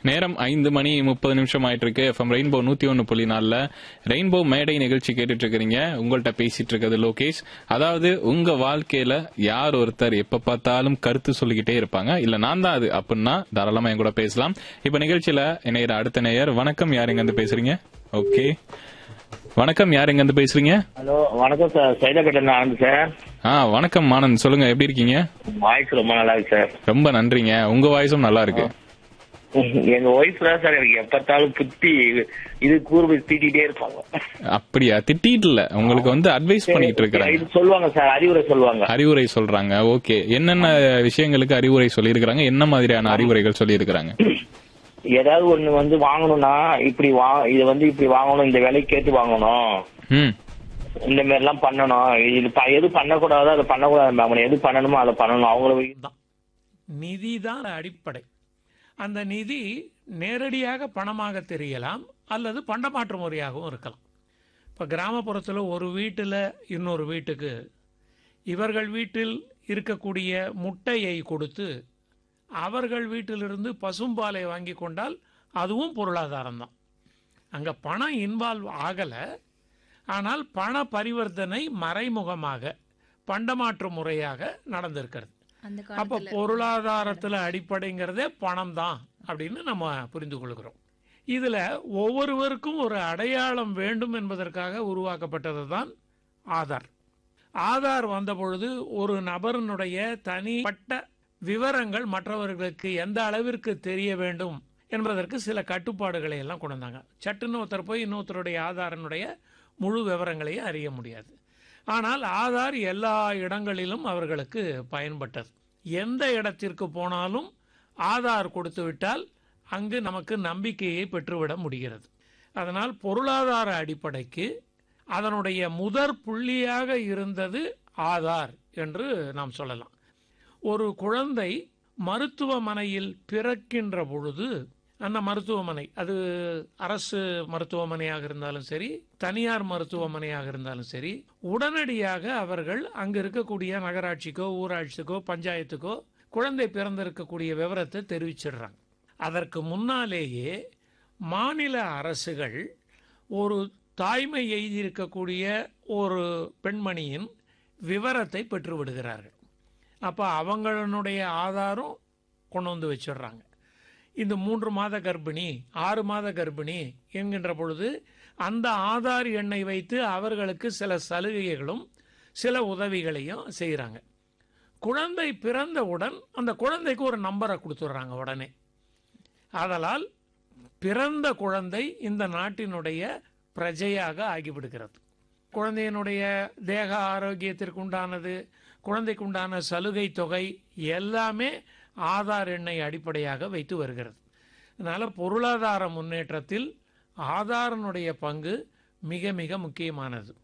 நேரம் ஐந்து மணி முப்பது நிமிஷம் ஆயிட்டு இருக்கு எஃப்எம் ரெயின்போ நூத்தி ஒன்னு புள்ளி நாலுல ரெயின்போ மேடை நிகழ்ச்சி கேட்டுட்டு இருக்கிறீங்க உங்கள்ட்ட பேசிட்டு இருக்கிறது லோகேஷ் அதாவது உங்க வாழ்க்கையில யார் ஒருத்தர் எப்ப பார்த்தாலும் கருத்து சொல்லிக்கிட்டே இருப்பாங்க இல்ல நான் தான் அது அப்படின்னா தாராளமா என் கூட பேசலாம் இப்ப நிகழ்ச்சியில இணையிற அடுத்த நேயர் வணக்கம் யார் எங்க இருந்து பேசுறீங்க ஓகே வணக்கம் யார் எங்க இருந்து பேசுறீங்க ஹலோ வணக்கம் சார் சைதாப்பேட்டை ஆனந்த் சார் ஆ வணக்கம் ஆனந்த் சொல்லுங்க எப்படி இருக்கீங்க வாய்ஸ் ரொம்ப நல்லா இருக்கு சார் ரொம்ப நன்றிங்க உங்க வாய்ஸும் நல்லா இருக்கு எங்க ஒய்ஃப் தான் சார் எனக்கு எப்பத்தாலும் புத்தி இது கூர்வு தீட்டிட்டே இருப்பாங்க அப்படியா திட்டிட்டு இல்ல உங்களுக்கு வந்து அட்வைஸ் பண்ணிட்டு இருக்கிறாங்க இது சொல்லுவாங்க சார் அறிவுரை சொல்லுவாங்க அறிவுரை சொல்றாங்க ஓகே என்னென்ன விஷயங்களுக்கு அறிவுரை சொல்லியிருக்கிறாங்க என்ன மாதிரியான அறிவுரைகள் சொல்லியிருக்கிறாங்க ஏதாவது ஒண்ணு வந்து வாங்கணும்னா இப்படி வா இது வந்து இப்படி வாங்கணும் இந்த விலைக்கு கேட்டு வாங்கணும் ம் இந்த மாதிரி எல்லாம் பண்ணணும் இது ப- எது பண்ணக்கூடாதோ அதை பண்ணக்கூடாது மேம் எது பண்ணணுமோ அதை பண்ணணும் அவங்கள தான் நிதி தான் அடிப்படை அந்த நிதி நேரடியாக பணமாக தெரியலாம் அல்லது பண்டமாற்று முறையாகவும் இருக்கலாம் இப்போ கிராமப்புறத்தில் ஒரு வீட்டில் இன்னொரு வீட்டுக்கு இவர்கள் வீட்டில் இருக்கக்கூடிய முட்டையை கொடுத்து அவர்கள் வீட்டிலிருந்து பசும்பாலை வாங்கி கொண்டால் அதுவும் பொருளாதாரம் தான் அங்கே பணம் இன்வால்வ் ஆகலை ஆனால் பண பரிவர்த்தனை மறைமுகமாக பண்டமாற்று முறையாக நடந்திருக்கிறது அந்த அப்ப காலத்துல பொருளாதாரத்துல அடிப்படைங்கிறதே பணம் தான் அப்படின்னு நம்ம புரிந்து கொள்கிறோம் இதுல ஒவ்வொருவருக்கும் ஒரு அடையாளம் வேண்டும் என்பதற்காக உருவாக்கப்பட்டது தான் ஆதார் ஆதார் வந்த பொழுது ஒரு நபரினுடைய தனிப்பட்ட விவரங்கள் மற்றவர்களுக்கு எந்த அளவிற்கு தெரிய வேண்டும் என்பதற்கு சில கட்டுப்பாடுகளை எல்லாம் கொண்டு வந்தாங்க சட்டுன்னு ஒருத்தர் போய் இன்னொருத்தருடைய ஆதாரனுடைய முழு விவரங்களையும் அறிய முடியாது ஆனால் ஆதார் எல்லா இடங்களிலும் அவர்களுக்கு பயன்பட்டது எந்த இடத்திற்கு போனாலும் ஆதார் கொடுத்து விட்டால் அங்கு நமக்கு நம்பிக்கையை பெற்றுவிட முடிகிறது அதனால் பொருளாதார அடிப்படைக்கு அதனுடைய முதற் புள்ளியாக இருந்தது ஆதார் என்று நாம் சொல்லலாம் ஒரு குழந்தை மருத்துவமனையில் பிறக்கின்ற பொழுது அந்த மருத்துவமனை அது அரசு மருத்துவமனையாக இருந்தாலும் சரி தனியார் மருத்துவமனையாக இருந்தாலும் சரி உடனடியாக அவர்கள் அங்கு இருக்கக்கூடிய நகராட்சிக்கோ ஊராட்சிக்கோ பஞ்சாயத்துக்கோ குழந்தை பிறந்திருக்கக்கூடிய விவரத்தை தெரிவிச்சிடுறாங்க அதற்கு முன்னாலேயே மாநில அரசுகள் ஒரு தாய்மை எய்தியிருக்கக்கூடிய ஒரு பெண்மணியின் விவரத்தை பெற்று விடுகிறார்கள் அப்போ அவங்களுடைய ஆதாரம் கொண்டு வந்து வச்சிடுறாங்க இந்த மூன்று மாத கர்ப்பிணி ஆறு மாத கர்ப்பிணி என்கின்ற பொழுது அந்த ஆதார் எண்ணை வைத்து அவர்களுக்கு சில சலுகைகளும் சில உதவிகளையும் செய்கிறாங்க குழந்தை பிறந்தவுடன் அந்த குழந்தைக்கு ஒரு நம்பரை கொடுத்துட்றாங்க உடனே ஆதலால் பிறந்த குழந்தை இந்த நாட்டினுடைய பிரஜையாக ஆகிவிடுகிறது குழந்தையினுடைய தேக ஆரோக்கியத்திற்கு உண்டானது குழந்தைக்கு உண்டான சலுகை தொகை எல்லாமே ஆதார் எண்ணை அடிப்படையாக வைத்து வருகிறது அதனால் பொருளாதார முன்னேற்றத்தில் ஆதாரனுடைய பங்கு மிக மிக முக்கியமானது